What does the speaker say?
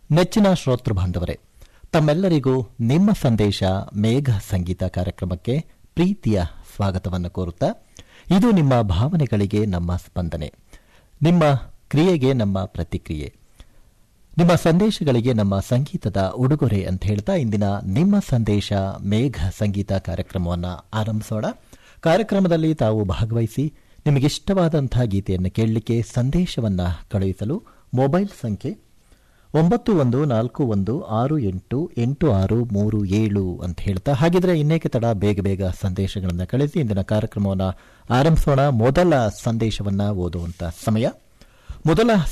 ನೆಚ್ಚಿನ ಶ್ರೋತೃ ಬಾಂಧವರೇ ತಮ್ಮೆಲ್ಲರಿಗೂ ನಿಮ್ಮ ಸಂದೇಶ ಮೇಘ ಸಂಗೀತ ಕಾರ್ಯಕ್ರಮಕ್ಕೆ ಪ್ರೀತಿಯ ಸ್ವಾಗತವನ್ನು ಕೋರುತ್ತಾ ಇದು ನಿಮ್ಮ ಭಾವನೆಗಳಿಗೆ ನಮ್ಮ ಸ್ಪಂದನೆ ನಿಮ್ಮ ಕ್ರಿಯೆಗೆ ನಮ್ಮ ಪ್ರತಿಕ್ರಿಯೆ ನಿಮ್ಮ ಸಂದೇಶಗಳಿಗೆ ನಮ್ಮ ಸಂಗೀತದ ಉಡುಗೊರೆ ಅಂತ ಹೇಳ್ತಾ ಇಂದಿನ ನಿಮ್ಮ ಸಂದೇಶ ಮೇಘ ಸಂಗೀತ ಕಾರ್ಯಕ್ರಮವನ್ನು ಆರಂಭಿಸೋಣ ಕಾರ್ಯಕ್ರಮದಲ್ಲಿ ತಾವು ಭಾಗವಹಿಸಿ ನಿಮಗಿಷ್ಟವಾದಂತಹ ಗೀತೆಯನ್ನು ಕೇಳಲಿಕ್ಕೆ ಸಂದೇಶವನ್ನು ಕಳುಹಿಸಲು ಮೊಬೈಲ್ ಸಂಖ್ಯೆ ಒಂಬತ್ತು ಒಂದು ನಾಲ್ಕು ಒಂದು ಆರು ಎಂಟು ಎಂಟು ಆರು ಮೂರು ಏಳು ಅಂತ ಹೇಳ್ತಾ ಹಾಗಿದ್ರೆ ಇನ್ನೇಕೆ ತಡ ಬೇಗ ಬೇಗ ಸಂದೇಶಗಳನ್ನು ಕಳಿಸಿ ಇಂದಿನ ಕಾರ್ಯಕ್ರಮವನ್ನು ಆರಂಭಿಸೋಣ ಮೊದಲ ಸಂದೇಶವನ್ನು ಓದುವಂತ ಸಮಯ ಮೊದಲ